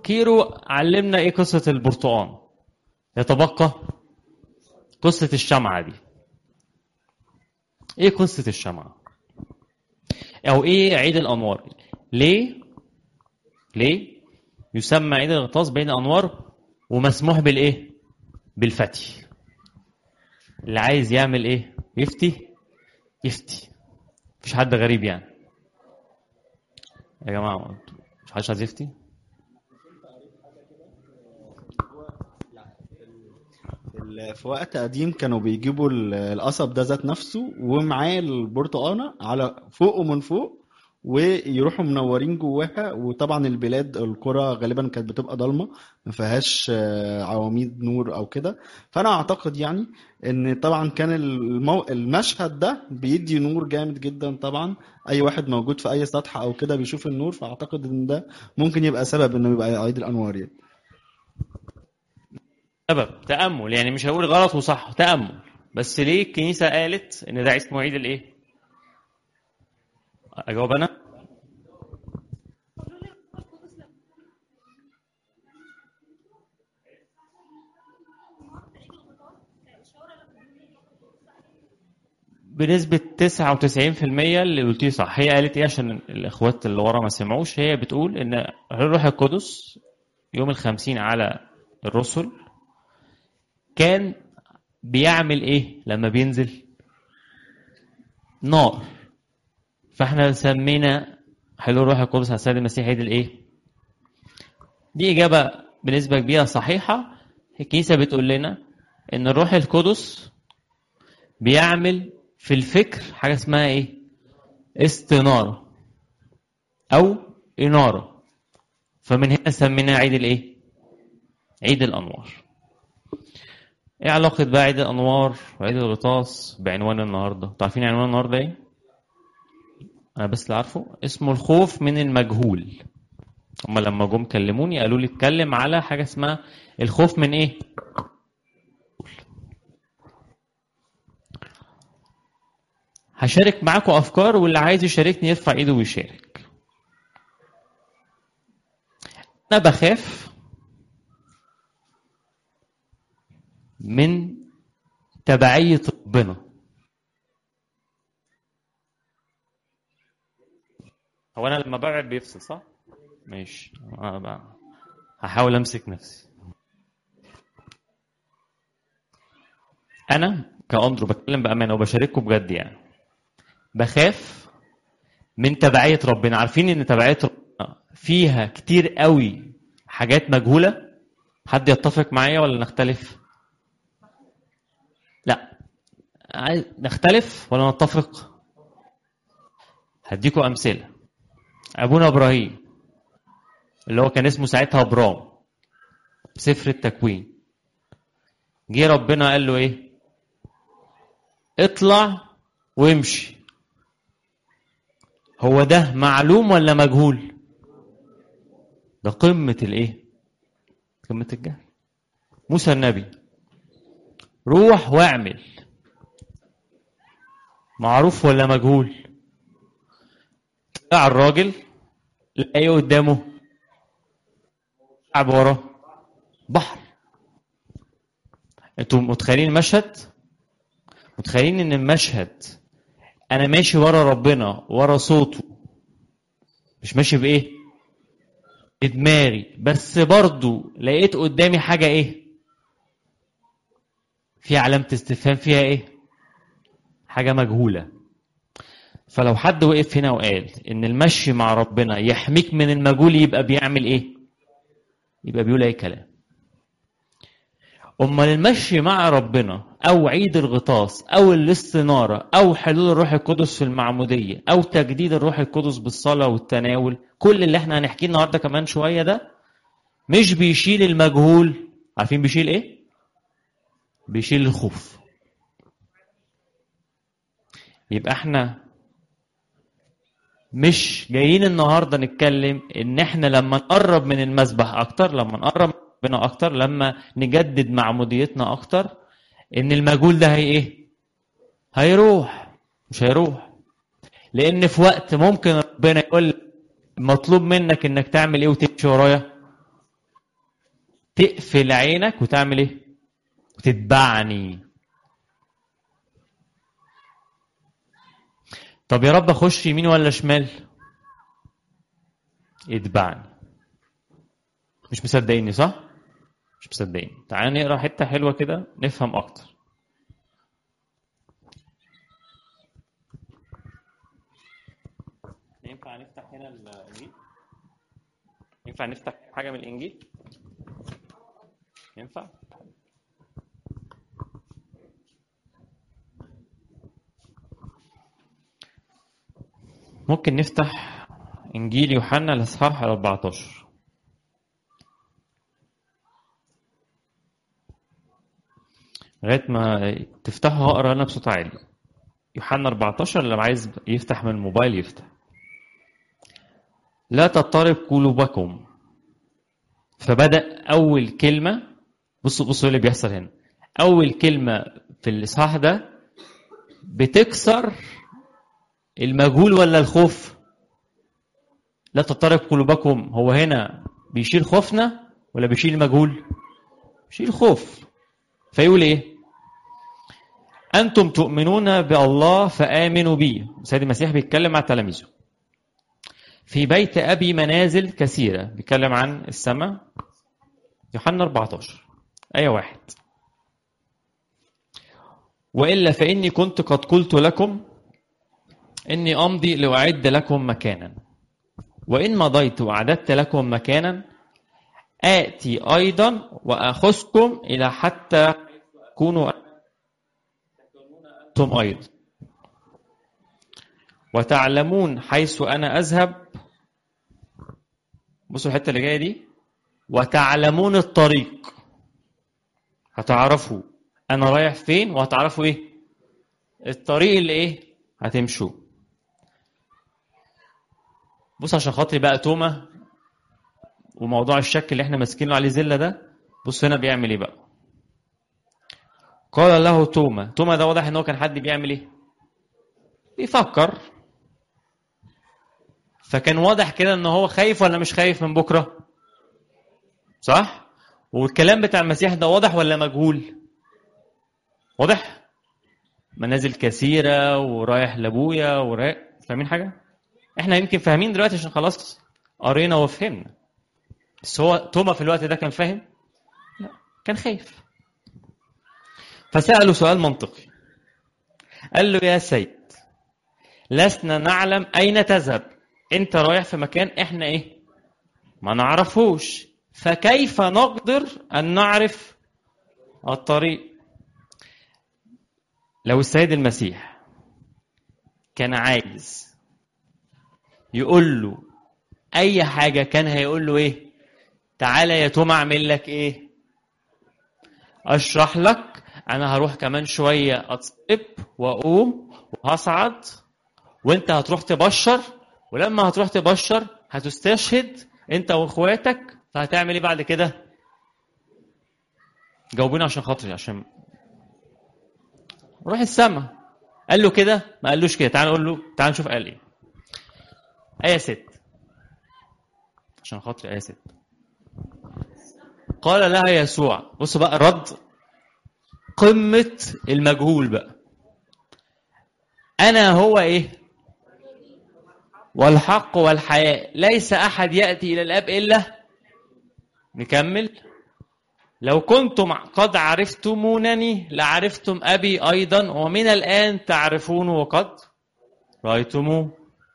كيرو علمنا ايه قصه البرتقال يتبقى قصه الشمعه دي ايه قصه الشمعه او ايه عيد الانوار ليه ليه يسمى عيد الغطاس بين الانوار ومسموح بالايه بالفتي اللي عايز يعمل ايه يفتي يفتي مفيش حد غريب يعني يا جماعه مش حد عايز يفتي ال- في وقت قديم كانوا بيجيبوا ال- القصب ده ذات نفسه ومعاه البرتقانه على فوق ومن فوق ويروحوا منورين جواها وطبعا البلاد القرى غالبا كانت بتبقى ضلمه ما فيهاش آه، عواميد نور او كده فانا اعتقد يعني ان طبعا كان المو... المشهد ده بيدي نور جامد جدا طبعا اي واحد موجود في اي سطح او كده بيشوف النور فاعتقد ان ده ممكن يبقى سبب انه يبقى عيد الانوار يعني سبب تامل يعني مش هقول غلط وصح تامل بس ليه الكنيسه قالت ان ده اسمه عيد الايه اجاوب انا بنسبة 99% اللي قلتيه صح هي قالت ايه عشان الاخوات اللي ورا ما سمعوش هي بتقول ان الروح القدس يوم الخمسين على الرسل كان بيعمل ايه لما بينزل نار فاحنا سمينا حلول الروح القدس على السيد المسيح عيد الايه دي اجابه بنسبه كبيره صحيحه الكنيسه بتقول لنا ان الروح القدس بيعمل في الفكر حاجه اسمها ايه استناره او اناره فمن هنا سميناه عيد الايه عيد الانوار ايه علاقة بقى عيد الأنوار وعيد الغطاس بعنوان النهاردة؟ انتوا عارفين عنوان النهاردة ايه؟ أنا بس اللي عارفه اسمه الخوف من المجهول. هما لما جم كلموني قالوا لي اتكلم على حاجة اسمها الخوف من ايه؟ هشارك معاكم أفكار واللي عايز يشاركني يرفع إيده ويشارك. أنا بخاف من تبعية ربنا هو انا لما ببعد بيفصل صح؟ ماشي أنا بقى هحاول امسك نفسي انا كاندرو بتكلم بامانه وبشارككم بجد يعني بخاف من تبعية ربنا عارفين ان تبعية ربنا فيها كتير قوي حاجات مجهولة حد يتفق معايا ولا نختلف؟ لا عايز نختلف ولا نتفق هديكم امثله ابونا ابراهيم اللي هو كان اسمه ساعتها ابرام في سفر التكوين جه ربنا قال له ايه اطلع وامشي هو ده معلوم ولا مجهول ده قمه الايه قمه الجهل موسى النبي روح واعمل معروف ولا مجهول طلع الراجل لقى ايه قدامه شعب وراه بحر انتوا متخيلين المشهد متخيلين ان المشهد انا ماشي ورا ربنا ورا صوته مش ماشي بايه بدماغي بس برضو لقيت قدامي حاجه ايه في علامة استفهام فيها ايه؟ حاجة مجهولة. فلو حد وقف هنا وقال ان المشي مع ربنا يحميك من المجهول يبقى بيعمل ايه؟ يبقى بيقول اي كلام. امال المشي مع ربنا او عيد الغطاس او الاستنارة او حلول الروح القدس في المعمودية او تجديد الروح القدس بالصلاة والتناول كل اللي احنا هنحكيه النهارده كمان شوية ده مش بيشيل المجهول عارفين بيشيل ايه؟ بيشيل الخوف يبقى احنا مش جايين النهارده نتكلم ان احنا لما نقرب من المسبح اكتر لما نقرب من ربنا اكتر لما نجدد معموديتنا اكتر ان المجهول ده هي ايه هيروح مش هيروح لان في وقت ممكن ربنا يقول مطلوب منك انك تعمل ايه وتمشي ورايا تقفل عينك وتعمل ايه وتتبعني طب يا رب اخش يمين ولا شمال اتبعني مش مصدقيني صح مش مصدقين تعال نقرا حته حلوه كده نفهم اكتر ينفع نفتح هنا الانجيل ينفع نفتح حاجه من الانجيل ينفع ممكن نفتح انجيل يوحنا الاصحاح 14 لغايه ما تفتحه هقرا انا بصوت عالي يوحنا 14 لو عايز يفتح من الموبايل يفتح لا تضطرب قلوبكم فبدأ أول كلمة بصوا بصوا اللي بيحصل هنا أول كلمة في الإصحاح ده بتكسر المجهول ولا الخوف لا تضطرب قلوبكم هو هنا بيشيل خوفنا ولا بيشيل المجهول بيشيل خوف فيقول ايه انتم تؤمنون بالله فامنوا بي سيد المسيح بيتكلم مع تلاميذه في بيت ابي منازل كثيره بيتكلم عن السماء يوحنا 14 ايه واحد والا فاني كنت قد قلت لكم اني امضي لاعد لكم مكانا وان مضيت واعددت لكم مكانا اتي ايضا واخذكم الى حتى تكونوا انتم ايضا وتعلمون حيث انا اذهب بصوا الحته اللي جايه دي وتعلمون الطريق هتعرفوا انا رايح فين وهتعرفوا ايه الطريق اللي ايه هتمشوا بص عشان خاطري بقى توما وموضوع الشك اللي احنا ماسكينه عليه زله ده بص هنا بيعمل ايه بقى قال له توما توما ده واضح ان هو كان حد بيعمل ايه بيفكر فكان واضح كده ان هو خايف ولا مش خايف من بكره صح والكلام بتاع المسيح ده واضح ولا مجهول واضح منازل كثيره ورايح لابويا ورايح فاهمين حاجه احنا يمكن فاهمين دلوقتي عشان خلاص قرينا وفهمنا بس هو توما في الوقت ده كان فاهم لا كان خايف فسأله سؤال منطقي قال له يا سيد لسنا نعلم أين تذهب أنت رايح في مكان إحنا إيه ما نعرفوش فكيف نقدر أن نعرف الطريق لو السيد المسيح كان عايز يقول له أي حاجة كان هيقول له إيه تعالى يا توم أعمل لك إيه أشرح لك انا هروح كمان شويه اتصب واقوم وهصعد وانت هتروح تبشر ولما هتروح تبشر هتستشهد انت واخواتك فهتعمل ايه بعد كده جاوبوني عشان خاطري عشان روح السما قال له كده ما قالوش كده تعال نقول له تعال نشوف قال ايه ايه ست عشان خاطري ايه ست قال لها يسوع بص بقى الرد قمة المجهول بقى أنا هو إيه والحق والحياة ليس أحد يأتي إلى الآب إلا نكمل لو كنتم قد عرفتمونني لعرفتم أبي أيضا ومن الآن تعرفونه وقد رأيتموه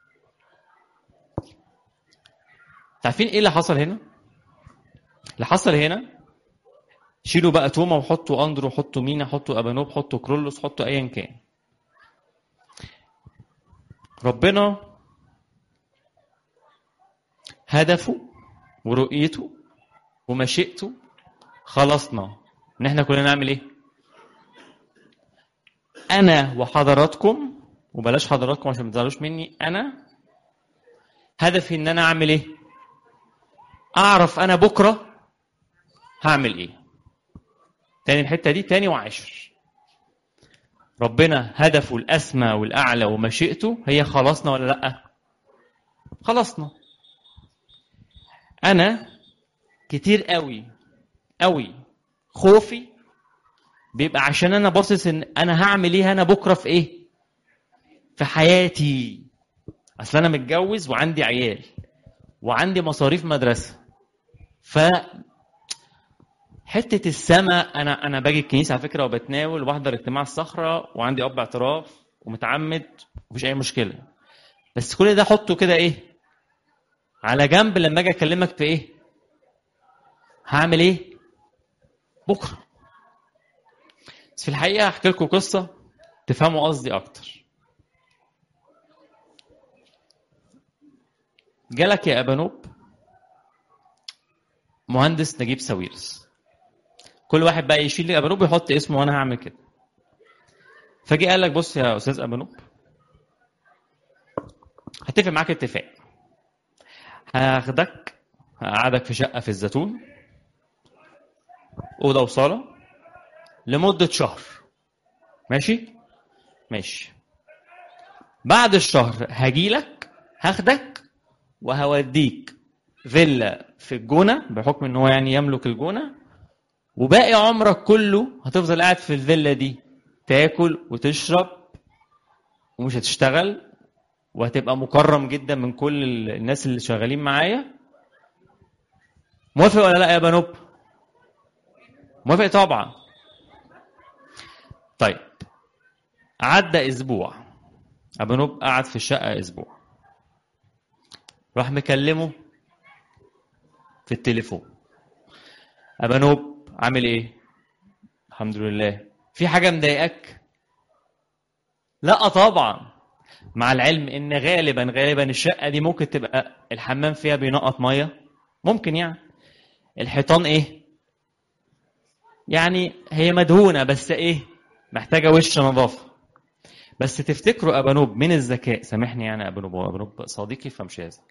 عارفين إيه اللي حصل هنا؟ اللي حصل هنا شيلوا بقى توما وحطوا اندرو وحطوا مينا حطوا ابانوب حطوا كرولوس حطوا ايا كان ربنا هدفه ورؤيته ومشيئته خلصنا ان احنا كلنا نعمل ايه انا وحضراتكم وبلاش حضراتكم عشان ما تزعلوش مني انا هدفي ان انا اعمل ايه اعرف انا بكره هعمل ايه تاني الحتة دي تاني وعشر ربنا هدفه الأسمى والأعلى ومشيئته هي خلصنا ولا لأ خلصنا أنا كتير قوي قوي خوفي بيبقى عشان انا باصص ان انا هعمل ايه انا بكره في ايه في حياتي اصل انا متجوز وعندي عيال وعندي مصاريف مدرسه ف حته السماء انا انا باجي الكنيسه على فكره وبتناول وبحضر اجتماع الصخره وعندي اب اعتراف ومتعمد مفيش اي مشكله بس كل ده احطه كده ايه على جنب لما اجي اكلمك في ايه هعمل ايه بكره بس في الحقيقه احكي لكم قصه تفهموا قصدي اكتر جالك يا ابانوب مهندس نجيب ساويرس كل واحد بقى يشيل لي ابانوب ويحط اسمه وانا هعمل كده فجي قال لك بص يا استاذ ابانوب هتفق معاك اتفاق هاخدك هقعدك في شقه في الزيتون اوضه وصاله لمده شهر ماشي ماشي بعد الشهر هجيلك هاخدك وهوديك فيلا في الجونه بحكم ان هو يعني يملك الجونه وباقي عمرك كله هتفضل قاعد في الفيلا دي تاكل وتشرب ومش هتشتغل وهتبقى مكرم جدا من كل ال- الناس اللي شغالين معايا موافق ولا لا يا بنوب موافق طبعا طيب عدى اسبوع ابنوب قعد في الشقه اسبوع راح مكلمه في التليفون ابنوب عامل ايه الحمد لله في حاجه مضايقاك لا طبعا مع العلم ان غالبا غالبا الشقه دي ممكن تبقى الحمام فيها بينقط ميه ممكن يعني الحيطان ايه يعني هي مدهونه بس ايه محتاجه وش نظافه بس تفتكروا ابانوب من الذكاء سامحني يعني ابانوب هو ابانوب صديقي فمش هذا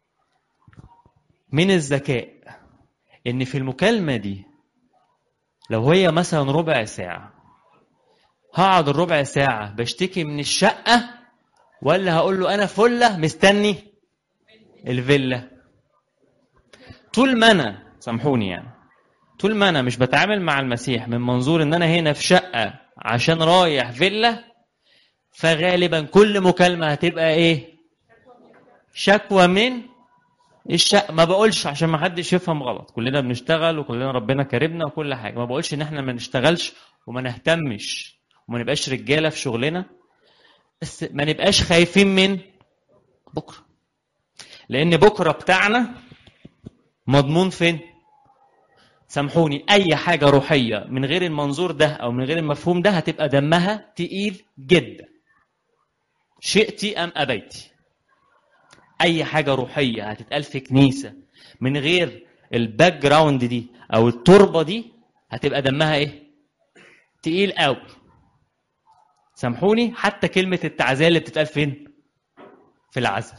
من الذكاء ان في المكالمه دي لو هي مثلا ربع ساعه هقعد الربع ساعه بشتكي من الشقه ولا هقول له انا فله مستني الفيلا طول ما انا سامحوني يعني طول ما انا مش بتعامل مع المسيح من منظور ان انا هنا في شقه عشان رايح فيلا فغالبا كل مكالمه هتبقى ايه شكوى من الشقه ما بقولش عشان ما حدش يفهم غلط كلنا بنشتغل وكلنا ربنا كرمنا وكل حاجه ما بقولش ان احنا ما نشتغلش وما نهتمش وما نبقاش رجاله في شغلنا بس ما نبقاش خايفين من بكره لان بكره بتاعنا مضمون فين سامحوني اي حاجه روحيه من غير المنظور ده او من غير المفهوم ده هتبقى دمها تقيل جدا شئتي ام ابيتي اي حاجه روحيه هتتقال في كنيسه من غير الباك جراوند دي او التربه دي هتبقى دمها ايه تقيل قوي سامحوني حتى كلمه التعزيه اللي بتتقال فين في العزاء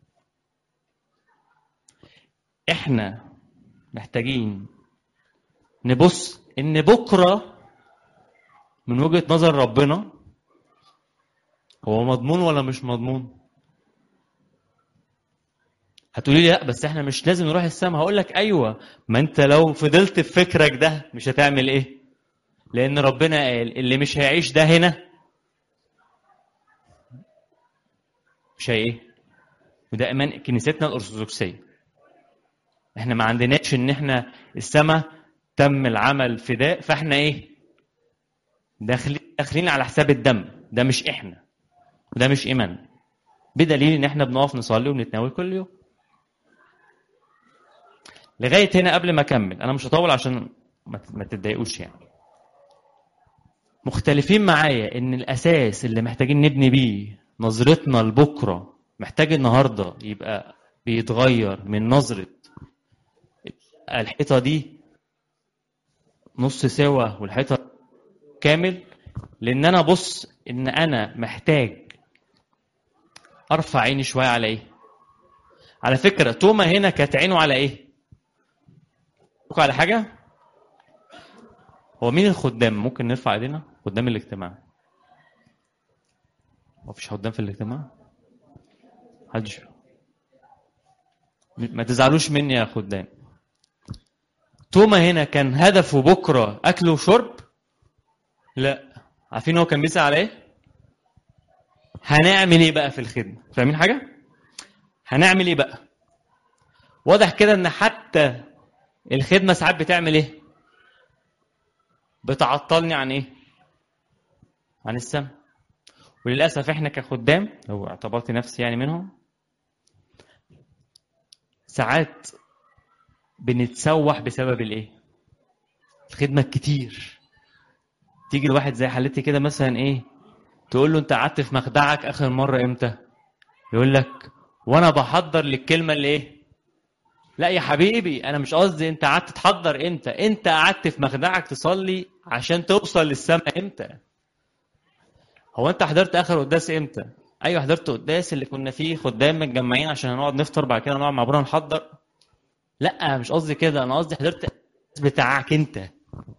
احنا محتاجين نبص ان بكره من وجهه نظر ربنا هو مضمون ولا مش مضمون هتقولي لي لا بس احنا مش لازم نروح السماء هقول لك ايوه ما انت لو فضلت في فكرك ده مش هتعمل ايه لان ربنا قال اللي مش هيعيش ده هنا مش هي ايه وده ايمان كنيستنا الارثوذكسيه احنا ما عندناش ان احنا السماء تم العمل فداء فاحنا ايه داخلين داخلين على حساب الدم ده مش احنا وده مش ايمان بدليل ان احنا بنقف نصلي ونتناول كل يوم لغايه هنا قبل ما اكمل انا مش هطول عشان ما ما تتضايقوش يعني مختلفين معايا ان الاساس اللي محتاجين نبني بيه نظرتنا لبكره محتاج النهارده يبقى بيتغير من نظره الحيطه دي نص سوا والحيطه كامل لان انا ابص ان انا محتاج ارفع عيني شويه على ايه على فكره توما هنا كانت عينه على ايه أقول على حاجه هو مين الخدام ممكن نرفع ايدينا قدام الاجتماع هو مفيش خدام في الاجتماع محدش ما تزعلوش مني يا خدام توما هنا كان هدفه بكره اكل وشرب لا عارفين هو كان بيسأل على ايه هنعمل ايه بقى في الخدمه فاهمين حاجه هنعمل ايه بقى واضح كده ان حتى الخدمه ساعات بتعمل ايه بتعطلني عن ايه عن السمع وللاسف احنا كخدام لو اعتبرت نفسي يعني منهم ساعات بنتسوح بسبب الايه الخدمه الكتير تيجي الواحد زي حالتي كده مثلا ايه تقول له انت قعدت في مخدعك اخر مره امتى يقول لك وانا بحضر للكلمه اللي ايه لا يا حبيبي انا مش قصدي انت قعدت تحضر امتى انت قعدت في مخدعك تصلي عشان توصل للسماء امتى هو انت حضرت اخر قداس امتى ايوه حضرت قداس اللي كنا فيه خدام متجمعين عشان هنقعد نفطر بعد كده نقعد مع بعض نحضر لا مش قصدي كده انا قصدي حضرت بتاعك انت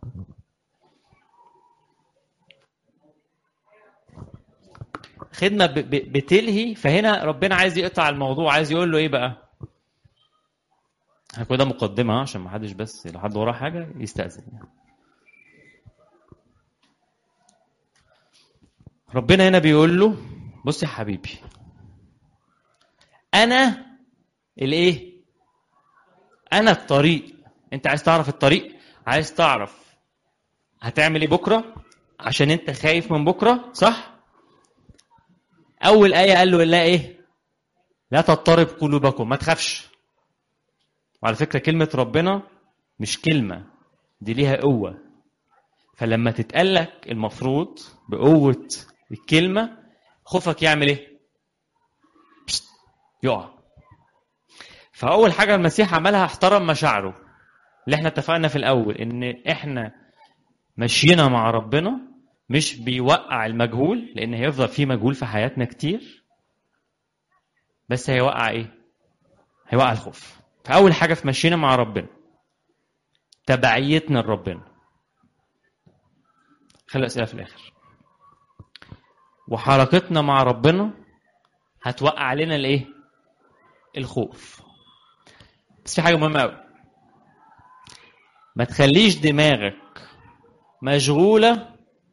خدمه ب- ب- بتلهي فهنا ربنا عايز يقطع الموضوع عايز يقول له ايه بقى هكون ده مقدمه ها، عشان ما حدش بس لو حد وراه حاجه يستاذن ربنا هنا بيقول له بص يا حبيبي انا الايه انا الطريق انت عايز تعرف الطريق عايز تعرف هتعمل ايه بكره عشان انت خايف من بكره صح اول ايه قال له لا ايه لا تضطرب قلوبكم ما تخافش وعلى فكره كلمه ربنا مش كلمه دي ليها قوه فلما تتقال لك المفروض بقوه الكلمه خوفك يعمل ايه بشت، يقع فاول حاجه المسيح عملها احترم مشاعره اللي احنا اتفقنا في الاول ان احنا مشينا مع ربنا مش بيوقع المجهول لان هيفضل في مجهول في حياتنا كتير بس هيوقع ايه هيوقع الخوف فاول حاجه في مشينا مع ربنا تبعيتنا لربنا خلي الاسئله في الاخر وحركتنا مع ربنا هتوقع علينا الايه الخوف بس في حاجه مهمه قوي ما تخليش دماغك مشغوله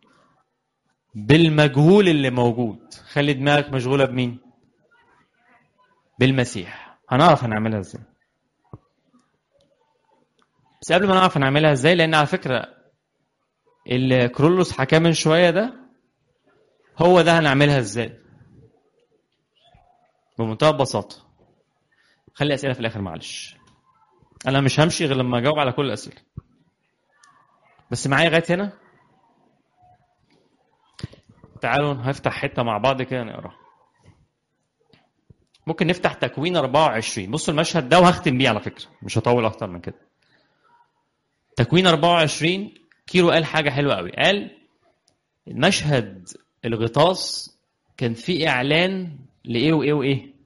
بالمجهول اللي موجود خلي دماغك مشغوله بمين بالمسيح هنعرف هنعملها ازاي بس قبل ما نعرف هنعملها ازاي لان على فكره اللي كرولوس حكاه من شويه ده هو ده هنعملها ازاي بمنتهى البساطه خلي اسئله في الاخر معلش انا مش همشي غير لما اجاوب على كل الاسئله بس معايا لغايه هنا تعالوا هفتح حته مع بعض كده نقرا ممكن نفتح تكوين 24 بصوا المشهد ده وهختم بيه على فكره مش هطول اكتر من كده تكوين 24 كيرو قال حاجه حلوه قوي قال المشهد الغطاس كان فيه اعلان لايه وايه وايه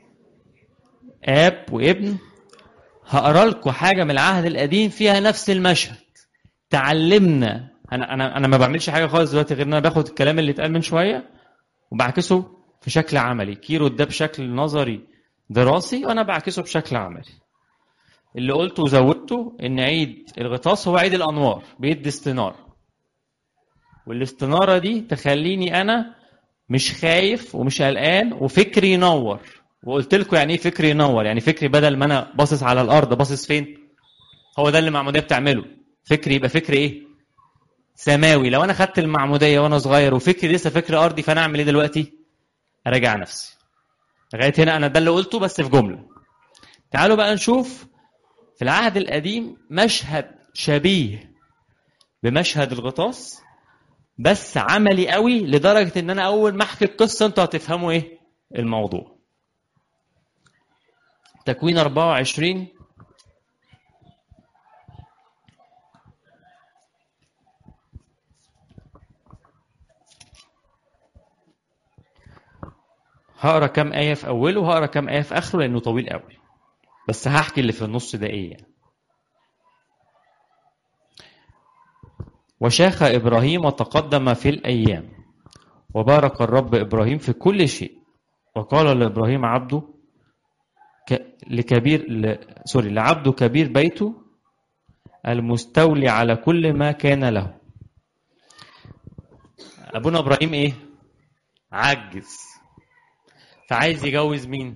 اب وابن هقرا لكم حاجه من العهد القديم فيها نفس المشهد تعلمنا انا انا انا ما بعملش حاجه خالص دلوقتي غير ان انا باخد الكلام اللي اتقال من شويه وبعكسه في شكل عملي كيرو ده بشكل نظري دراسي وانا بعكسه بشكل عملي اللي قلته وزودته ان عيد الغطاس هو عيد الانوار بيدي استناره والاستناره دي تخليني انا مش خايف ومش قلقان وفكري ينور وقلت لكم يعني ايه فكري ينور يعني فكري بدل ما انا باصص على الارض باصص فين هو ده اللي المعموديه بتعمله فكري يبقى فكري ايه سماوي لو انا خدت المعموديه وانا صغير وفكري لسه فكر ارضي فانا اعمل ايه دلوقتي اراجع نفسي لغايه هنا انا ده اللي قلته بس في جمله تعالوا بقى نشوف في العهد القديم مشهد شبيه بمشهد الغطاس بس عملي قوي لدرجه ان انا اول ما احكي القصه انتوا هتفهموا ايه الموضوع تكوين 24 هقرا كام آية في أوله وهقرا كام آية في آخره لأنه طويل قوي بس هحكي اللي في النص ده إيه يعني. وشاخ إبراهيم وتقدم في الأيام وبارك الرب إبراهيم في كل شيء وقال لإبراهيم عبده ك... لكبير ل... سوري لعبده كبير بيته المستولي على كل ما كان له ابونا ابراهيم ايه عجز فعايز يجوز مين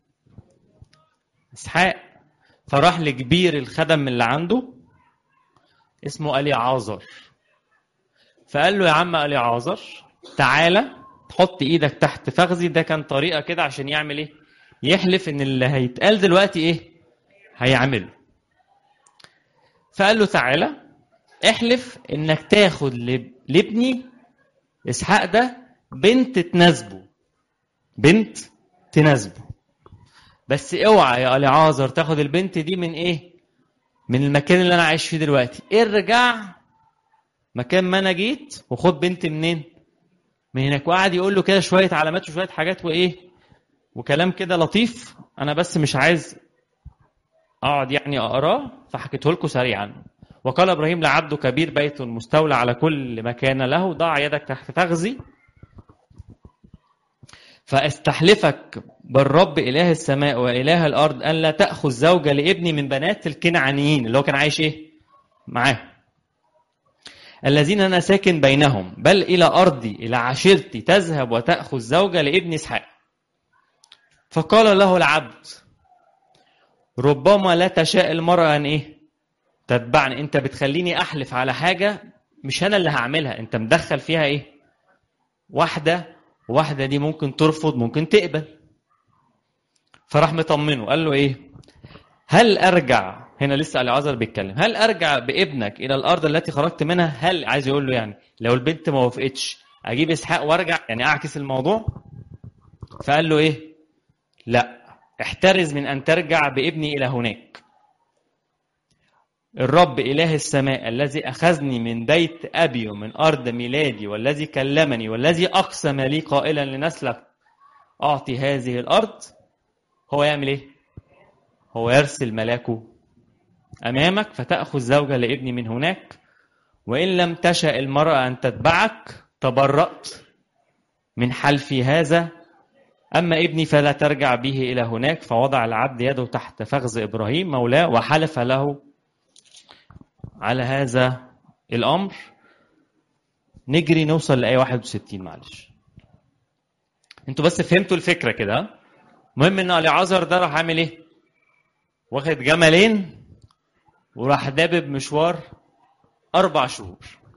اسحاق فراح لكبير الخدم اللي عنده اسمه الي عازر فقال له يا عم الي عازر تعالى تحط ايدك تحت فخذي ده كان طريقه كده عشان يعمل ايه يحلف ان اللي هيتقال دلوقتي ايه هيعمله فقال له تعالى احلف انك تاخد لب- لابني اسحاق ده بنت تناسبه بنت تناسبه بس اوعى يا الي عازر تاخد البنت دي من ايه من المكان اللي انا عايش فيه دلوقتي ارجع مكان ما انا جيت وخد بنت منين من هناك وقعد يقول له كده شويه علامات وشويه حاجات وايه وكلام كده لطيف انا بس مش عايز اقعد يعني اقراه فحكيته لكم سريعا وقال ابراهيم لعبد كبير بيت مستولى على كل ما كان له ضع يدك تحت فخذي فاستحلفك بالرب اله السماء واله الارض ان لا تاخذ زوجه لابني من بنات الكنعانيين اللي هو كان عايش ايه معاه الذين انا ساكن بينهم بل الى ارضي الى عشيرتي تذهب وتاخذ زوجه لابن اسحاق فقال له العبد ربما لا تشاء المرأة أن إيه؟ تتبعني أنت بتخليني أحلف على حاجة مش أنا اللي هعملها أنت مدخل فيها إيه؟ واحدة واحدة دي ممكن ترفض ممكن تقبل فراح مطمنه قال له إيه؟ هل أرجع هنا لسه العذر بيتكلم هل أرجع بابنك إلى الأرض التي خرجت منها هل عايز يقول له يعني لو البنت ما وافقتش أجيب إسحاق وأرجع يعني أعكس الموضوع فقال له إيه؟ لا احترز من أن ترجع بابني إلى هناك الرب إله السماء الذي أخذني من بيت أبي ومن أرض ميلادي والذي كلمني والذي أقسم لي قائلا لنسلك أعطي هذه الأرض هو يعمل إيه؟ هو يرسل ملاكه أمامك فتأخذ زوجة لابني من هناك وإن لم تشأ المرأة أن تتبعك تبرأت من حلفي هذا أما ابني فلا ترجع به إلى هناك فوضع العبد يده تحت فخذ إبراهيم مولاه وحلف له على هذا الأمر نجري نوصل لآية 61 معلش انتوا بس فهمتوا الفكرة كده ها؟ المهم ان اليعازر ده راح عامل ايه واخد جملين وراح دابب مشوار أربع شهور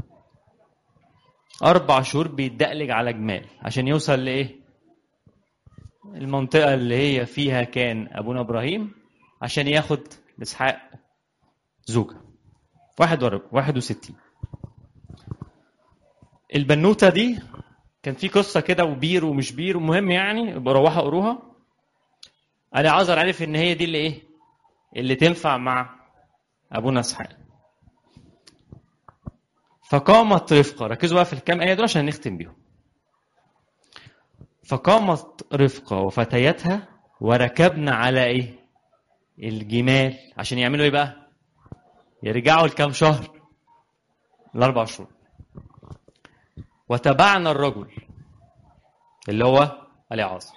أربع شهور بيتدقلج على جمال عشان يوصل لإيه؟ المنطقة اللي هي فيها كان أبونا إبراهيم عشان ياخد إسحاق زوجة واحد ورب واحد وستين البنوتة دي كان في قصة كده وبير ومش بير ومهم يعني يبقى روحوا قروها أنا عذر عارف إن هي دي اللي إيه؟ اللي تنفع مع أبونا إسحاق فقامت رفقة ركزوا بقى في الكام آية دول عشان نختم بيهم فقامت رفقة وفتياتها وركبنا على ايه الجمال عشان يعملوا ايه بقى يرجعوا لكام شهر الاربع شهور وتبعنا الرجل اللي هو اليعاصر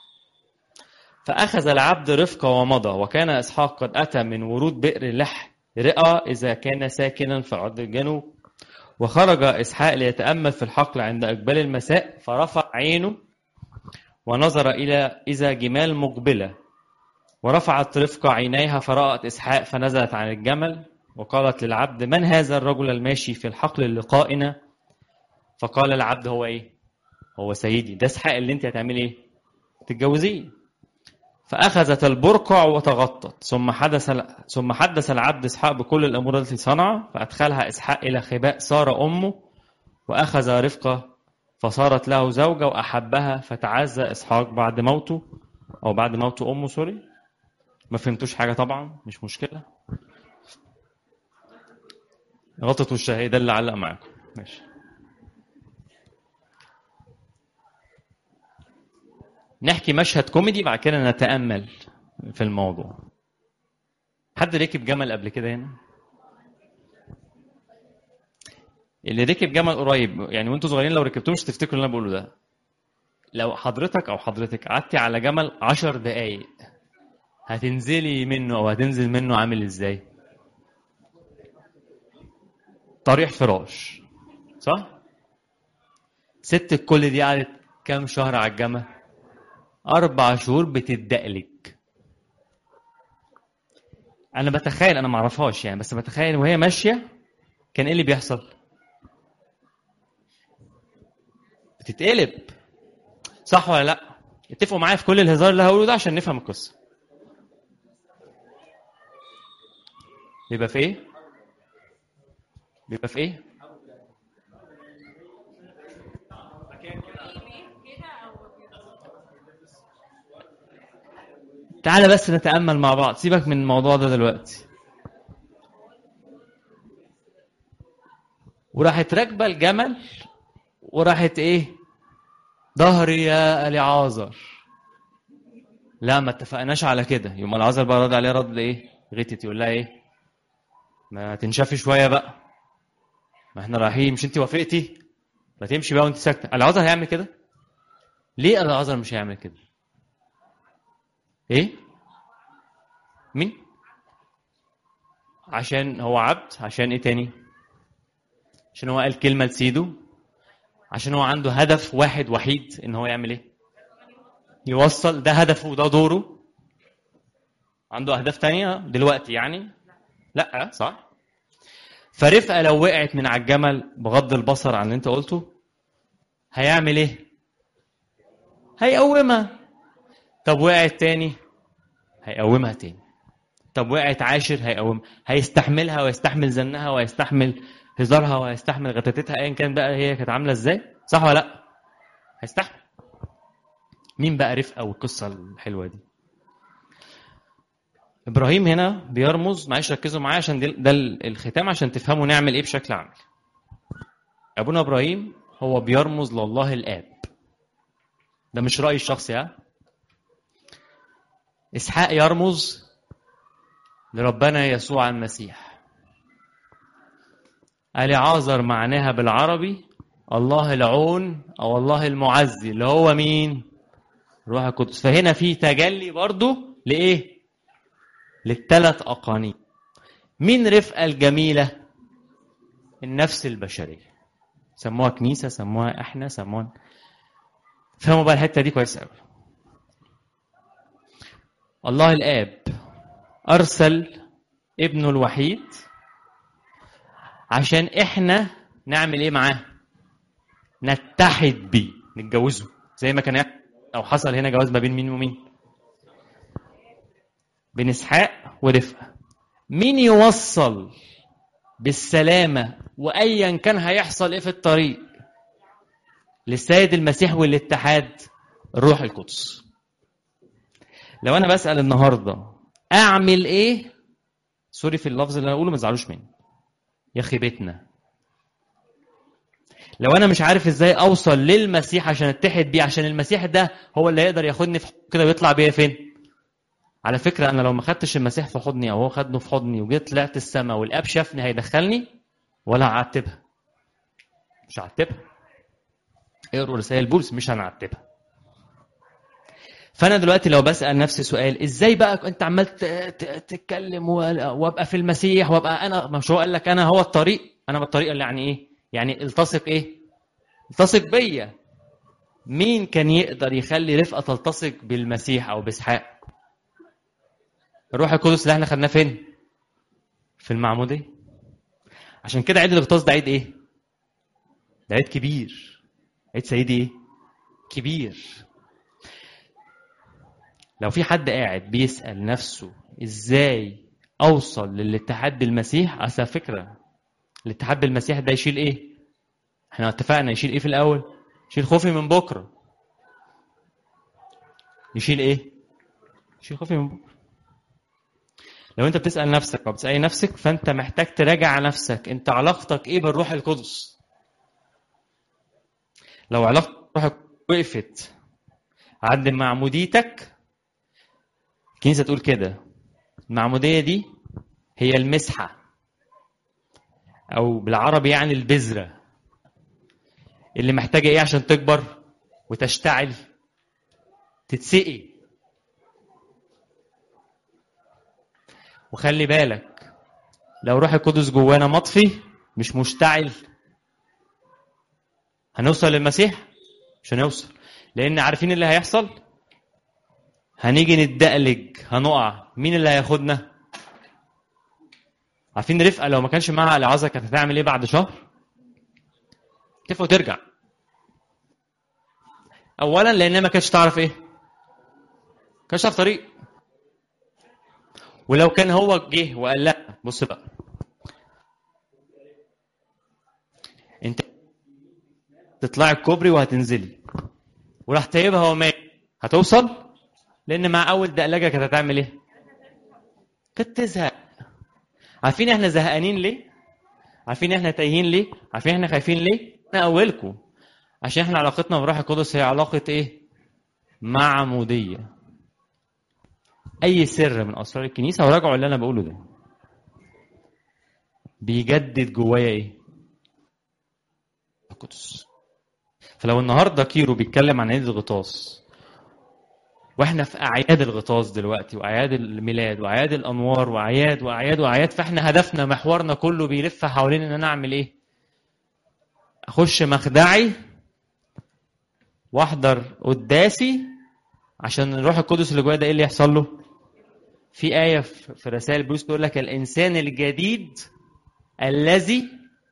فأخذ العبد رفقة ومضى وكان إسحاق قد أتى من ورود بئر لح رئة إذا كان ساكنا في أرض الجنوب وخرج إسحاق ليتأمل في الحقل عند إقبال المساء فرفع عينه ونظر إلى إذا جمال مقبلة ورفعت رفقة عينيها فرأت إسحاق فنزلت عن الجمل وقالت للعبد من هذا الرجل الماشي في الحقل لقائنا فقال العبد هو إيه هو سيدي ده إسحاق اللي أنت هتعملي إيه تتجوزيه فأخذت البرقع وتغطت ثم حدث ثم حدث العبد إسحاق بكل الأمور التي صنع فأدخلها إسحاق إلى خباء سارة أمه وأخذ رفقة فصارت له زوجة وأحبها فتعزى إسحاق بعد موته أو بعد موت أمه سوري ما فهمتوش حاجة طبعا مش مشكلة غطت وشها ده اللي علق معاكم ماشي نحكي مشهد كوميدي بعد كده نتأمل في الموضوع حد ركب جمل قبل كده هنا اللي ركب جمل قريب يعني وانتوا صغيرين لو ركبتوه مش تفتكروا اللي انا بقوله ده لو حضرتك او حضرتك قعدتي على جمل عشر دقايق هتنزلي منه او هتنزل منه عامل ازاي طريح فراش صح ست الكل دي قعدت كام شهر على الجامعة أربع شهور بتدقلج أنا بتخيل أنا معرفهاش يعني بس بتخيل وهي ماشية كان إيه اللي بيحصل؟ بتتقلب صح ولا لأ؟ اتفقوا معايا في كل الهزار اللي هقوله ده عشان نفهم القصة بيبقى في إيه؟ بيبقى في إيه؟ تعالى بس نتأمل مع بعض سيبك من الموضوع ده دلوقتي وراحت راكبة الجمل وراحت ايه ظهري يا العازر لا ما اتفقناش على كده يوم العازر بقى رد عليها رد ايه غتت يقول لها ايه ما تنشفي شويه بقى ما احنا رايحين مش انت وافقتي ما تمشي بقى وانت ساكته العازر هيعمل كده ليه العازر مش هيعمل كده ايه مين عشان هو عبد عشان ايه تاني عشان هو قال كلمه لسيده عشان هو عنده هدف واحد وحيد ان هو يعمل ايه يوصل ده هدفه وده دوره عنده اهداف تانية دلوقتي يعني لا صح فرفقه لو وقعت من على الجمل بغض البصر عن اللي انت قلته هيعمل ايه هيقومها طب وقعت تاني هيقومها تاني طب وقعت عاشر هيقومها هيستحملها ويستحمل زنها ويستحمل هزارها ويستحمل غتاتتها ايا كان بقى هي كانت عامله ازاي صح ولا لا هيستحمل مين بقى رفقه والقصه الحلوه دي ابراهيم هنا بيرمز معلش ركزوا معايا عشان دي- ده الختام عشان تفهموا نعمل ايه بشكل عملي ابونا ابراهيم هو بيرمز لله الاب ده مش رايي الشخصي ها اسحاق يرمز لربنا يسوع المسيح اليعازر معناها بالعربي الله العون او الله المعزي اللي هو مين روح القدس فهنا في تجلي برضو لايه للثلاث اقانيم مين رفقه الجميله النفس البشريه سموها كنيسه سموها احنا سموها فهموا بقى الحته دي كويس قوي الله الاب ارسل ابنه الوحيد عشان احنا نعمل ايه معاه نتحد بيه نتجوزه زي ما كان يحصل او حصل هنا جواز ما بين مين ومين بين اسحاق ورفقه مين يوصل بالسلامه وايا كان هيحصل ايه في الطريق للسيد المسيح والاتحاد الروح القدس لو انا بسال النهارده اعمل ايه سوري في اللفظ اللي انا اقوله ما تزعلوش مني يا خيبتنا لو انا مش عارف ازاي اوصل للمسيح عشان اتحد بيه عشان المسيح ده هو اللي يقدر ياخدني في حضنه كده ويطلع بيا فين على فكره انا لو ما خدتش المسيح في حضني او هو خدنه في حضني وجيت طلعت السماء والاب شافني هيدخلني ولا هعتبها مش هعتبها اقروا رسائل بولس مش هنعتبها فانا دلوقتي لو بسال نفسي سؤال ازاي بقى انت عمال ت- ت- تتكلم و- وابقى في المسيح وابقى انا مش هو قال لك انا هو الطريق انا بالطريقه اللي يعني ايه يعني التصق ايه التصق بيا مين كان يقدر يخلي رفقه تلتصق بالمسيح او باسحاق الروح القدس اللي احنا خدناه فين في المعموديه عشان كده عيد الاغطاس ده عيد ايه ده عيد كبير عيد سيدي ايه كبير لو في حد قاعد بيسأل نفسه ازاي اوصل للاتحاد بالمسيح اصل فكرة الاتحاد بالمسيح ده يشيل ايه احنا اتفقنا يشيل ايه في الاول يشيل خوفي من بكرة يشيل ايه يشيل خوفي من بكرة لو انت بتسأل نفسك او بتسأل نفسك فانت محتاج تراجع نفسك انت علاقتك ايه بالروح القدس لو علاقتك بالروح القدس وقفت عند معموديتك الكنيسة تقول كده المعمودية دي هي المسحة أو بالعربي يعني البذرة اللي محتاجة إيه عشان تكبر وتشتعل تتسقي وخلي بالك لو روح القدس جوانا مطفي مش مشتعل هنوصل للمسيح مش هنوصل لان عارفين اللي هيحصل هنيجي نتدقلج هنقع مين اللي هياخدنا عارفين رفقه لو ما كانش معاها العازه كانت هتعمل ايه بعد شهر تفق وترجع اولا لانها ما كانتش تعرف ايه ما كانتش تعرف طريق ولو كان هو جه وقال لا بص بقى انت تطلعي الكوبري وهتنزلي وراح تايبها هو مات هتوصل لان مع اول دقلجه كانت هتعمل ايه كانت تزهق عارفين احنا زهقانين ليه عارفين احنا تايهين ليه عارفين احنا خايفين ليه انا اولكم عشان احنا علاقتنا بالروح القدس هي علاقه ايه معموديه اي سر من اسرار الكنيسه وراجعوا اللي انا بقوله ده بيجدد جوايا ايه القدس فلو النهارده كيرو بيتكلم عن عيد الغطاس واحنا في اعياد الغطاس دلوقتي واعياد الميلاد واعياد الانوار واعياد واعياد واعياد فاحنا هدفنا محورنا كله بيلف حوالين ان انا اعمل ايه اخش مخدعي واحضر قداسي عشان الروح القدس اللي جوايا ده ايه اللي يحصل له في آية في رسائل بولس تقول لك الإنسان الجديد الذي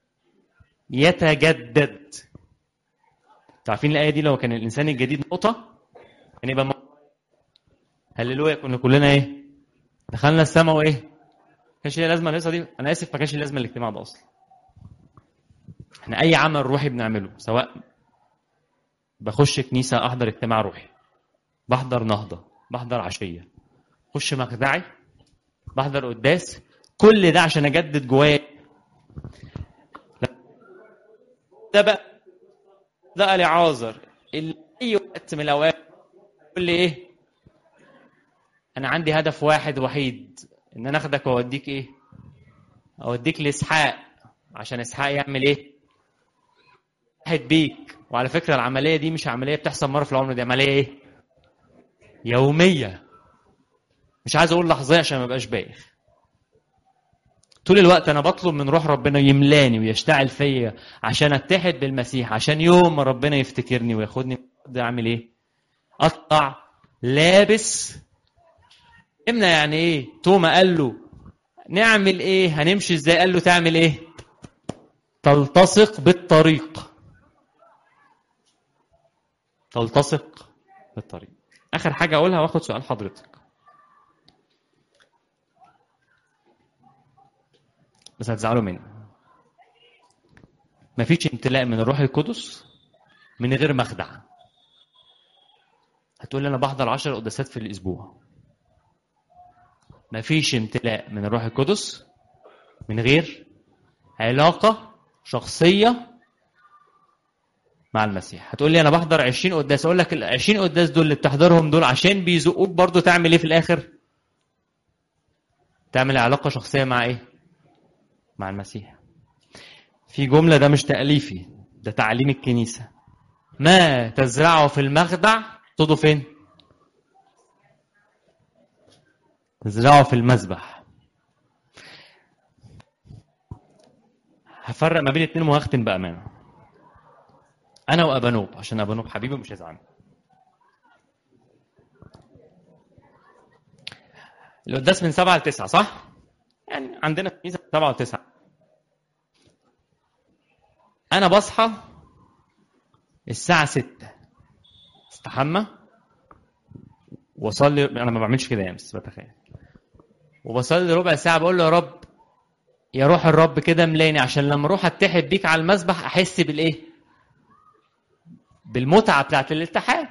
يتجدد عارفين الآية دي لو كان الإنسان الجديد نقطة كان يبقى م... هللويا كنا كلنا إيه؟ دخلنا السماء وإيه؟ ما كانش ليه لازمة القصة دي أنا آسف ما كانش ليه لازمة الاجتماع ده أصلا إحنا أي عمل روحي بنعمله سواء بخش كنيسة أحضر اجتماع روحي بحضر نهضة بحضر عشية خش مخدعي بحضر قداس كل ده عشان اجدد جوايا ده بقى ده لعازر اي وقت من الاوقات يقول لي ايه انا عندي هدف واحد وحيد ان انا اخدك واوديك ايه اوديك لاسحاق عشان اسحاق يعمل ايه واحد بيك وعلى فكره العمليه دي مش عمليه بتحصل مره في العمر دي عمليه ايه يوميه مش عايز اقول لحظيه عشان ما ابقاش بايخ طول الوقت انا بطلب من روح ربنا يملاني ويشتعل فيا عشان اتحد بالمسيح عشان يوم ما ربنا يفتكرني وياخدني اعمل ايه اطلع لابس امنا يعني ايه توما قال له نعمل ايه هنمشي ازاي قال له تعمل ايه تلتصق بالطريق تلتصق بالطريق اخر حاجه اقولها واخد سؤال حضرتك بس هتزعلوا مني مفيش امتلاء من الروح القدس من غير مخدع هتقول لي انا بحضر 10 قداسات في الاسبوع مفيش امتلاء من الروح القدس من غير علاقه شخصيه مع المسيح هتقول لي انا بحضر 20 قداس اقول لك ال 20 قداس دول اللي بتحضرهم دول عشان بيزقوك برضو تعمل ايه في الاخر تعمل علاقه شخصيه مع ايه مع المسيح في جملة ده مش تأليفي ده تعليم الكنيسة ما تزرعه في المخدع تضه فين تزرعه في المذبح هفرق ما بين الاثنين وهختم بأمانة أنا وأبانوب عشان أبانوب حبيبي مش هيزعل القداس من سبعة لتسعة صح؟ يعني عندنا كنيسة من سبعة لتسعة أنا بصحى الساعة ستة استحمى واصلي انا ما بعملش كده يعني بس بتخيل وبصلي ربع ساعه بقول له يا رب يا روح الرب كده ملاني عشان لما اروح اتحد بيك على المسبح احس بالايه بالمتعه بتاعت الاتحاد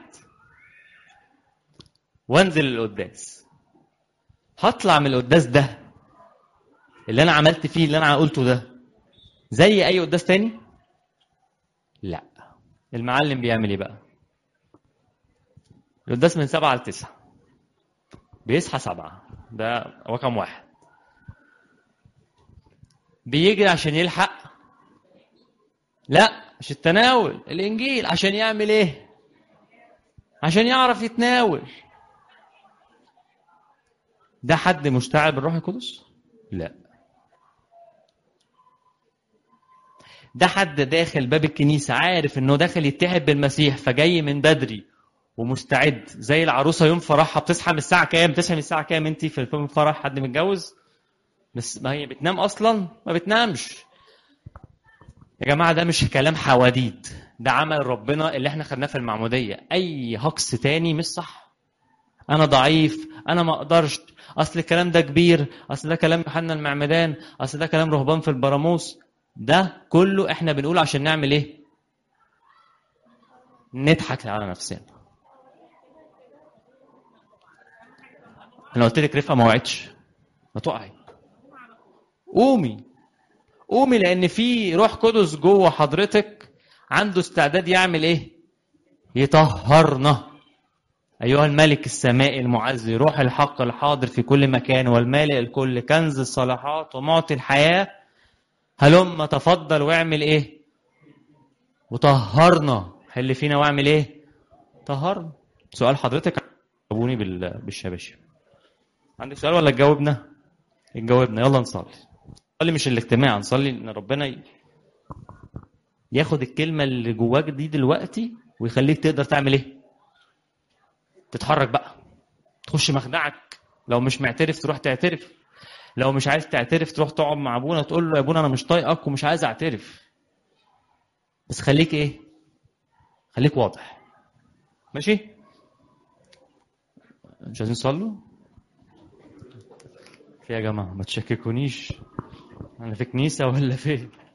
وانزل القداس هطلع من القداس ده اللي انا عملت فيه اللي انا قلته ده زي اي قداس تاني لا المعلم بيعمل ايه بقى القداس من سبعة لتسعة بيصحى سبعة ده رقم واحد بيجري عشان يلحق لا مش التناول الانجيل عشان يعمل ايه عشان يعرف يتناول ده حد مشتعل بالروح القدس لا ده حد داخل باب الكنيسة عارف انه داخل يتحد بالمسيح فجاي من بدري ومستعد زي العروسة يوم فرحها بتصحى من الساعة كام؟ بتصحى من الساعة كام انت في يوم فرح حد متجوز؟ بس ما هي بتنام اصلا؟ ما بتنامش. يا جماعة ده مش كلام حواديت، ده عمل ربنا اللي احنا خدناه في المعمودية، أي هجص تاني مش صح. أنا ضعيف، أنا ما أقدرش، أصل الكلام ده كبير، أصل ده كلام يوحنا المعمدان، أصل ده كلام رهبان في البراموس، ده كله احنا بنقول عشان نعمل ايه؟ نضحك على نفسنا. انا قلت لك رفقه ما وعدتش ما تقعي قومي قومي لان في روح قدس جوه حضرتك عنده استعداد يعمل ايه يطهرنا ايها الملك السمائي المعزي روح الحق الحاضر في كل مكان والمالئ الكل كنز الصلاحات ومعطي الحياه هلم تفضل واعمل ايه وطهرنا حل فينا واعمل ايه طهرنا سؤال حضرتك جاوبوني بالشباشب عندك سؤال ولا تجاوبنا؟ نجاوبنا يلا نصلي. نصلي مش الاجتماع نصلي ان ربنا ياخد الكلمه اللي جواك دي دلوقتي ويخليك تقدر تعمل ايه؟ تتحرك بقى. تخش مخدعك لو مش معترف تروح تعترف. لو مش عايز تعترف تروح تقعد مع ابونا تقول له يا ابونا انا مش طايقك ومش عايز اعترف. بس خليك ايه؟ خليك واضح. ماشي؟ مش عايزين تصلوا؟ في يا جماعة ما تشككونيش أنا في كنيسة ولا فين